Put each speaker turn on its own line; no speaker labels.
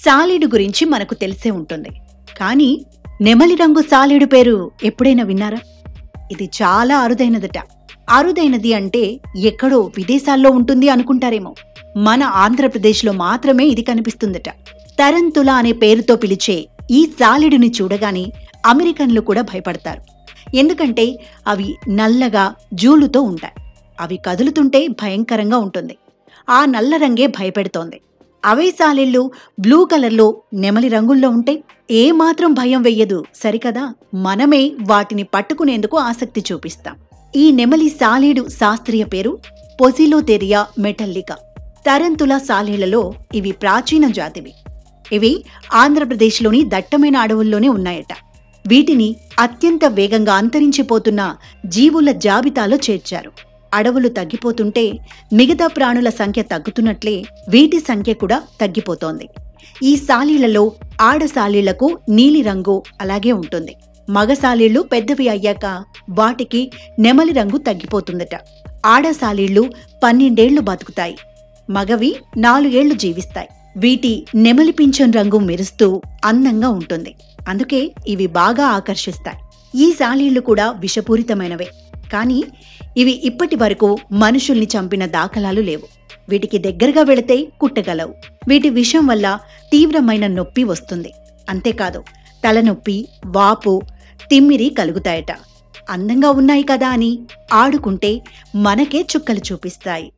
సాలీడు గురించి మనకు తెలిసే ఉంటుంది కానీ నెమలి రంగు సాలీడు పేరు ఎప్పుడైనా విన్నారా ఇది చాలా అరుదైనదట అరుదైనది అంటే ఎక్కడో విదేశాల్లో ఉంటుంది అనుకుంటారేమో మన ఆంధ్రప్రదేశ్లో మాత్రమే ఇది కనిపిస్తుందట తరంతుల అనే పేరుతో పిలిచే ఈ సాలిడుని చూడగానే అమెరికన్లు కూడా భయపడతారు ఎందుకంటే అవి నల్లగా జూలుతో ఉంటాయి అవి కదులుతుంటే భయంకరంగా ఉంటుంది ఆ నల్ల రంగే భయపెడుతోంది అవే సాలిళ్ళు బ్లూ కలర్లో నెమలి రంగుల్లో ఉంటే ఏమాత్రం భయం వెయ్యదు సరికదా మనమే వాటిని పట్టుకునేందుకు ఆసక్తి చూపిస్తాం ఈ నెమలి సాలీడు శాస్త్రీయ పేరు పొసిలోతెరియా మెటల్లికా తరంతుల సాలీళ్లలో ఇవి ప్రాచీన జాతివి ఇవి ఆంధ్రప్రదేశ్లోని దట్టమైన అడవుల్లోనే ఉన్నాయట వీటిని అత్యంత వేగంగా అంతరించిపోతున్న జీవుల జాబితాలో చేర్చారు అడవులు తగ్గిపోతుంటే మిగతా ప్రాణుల సంఖ్య తగ్గుతున్నట్లే వీటి సంఖ్య కూడా తగ్గిపోతోంది ఈ సాలీళ్లలో ఆడ సాలీళ్లకు నీలిరంగు అలాగే ఉంటుంది మగ సాలీళ్లు పెద్దవి అయ్యాక వాటికి నెమలి రంగు తగ్గిపోతుందట ఆడ సాలీళ్లు పన్నెండేళ్లు బతుకుతాయి మగవి నాలుగేళ్లు జీవిస్తాయి వీటి నెమలి పింఛం రంగు మెరుస్తూ అందంగా ఉంటుంది అందుకే ఇవి బాగా ఆకర్షిస్తాయి ఈ సాలీళ్లు కూడా విషపూరితమైనవే కానీ ఇవి ఇప్పటి వరకు మనుషుల్ని చంపిన దాఖలాలు లేవు వీటికి దగ్గరగా వెళితే కుట్టగలవు వీటి విషం వల్ల తీవ్రమైన నొప్పి వస్తుంది అంతేకాదు తలనొప్పి వాపు తిమ్మిరి కలుగుతాయట అందంగా ఉన్నాయి కదా అని ఆడుకుంటే మనకే చుక్కలు చూపిస్తాయి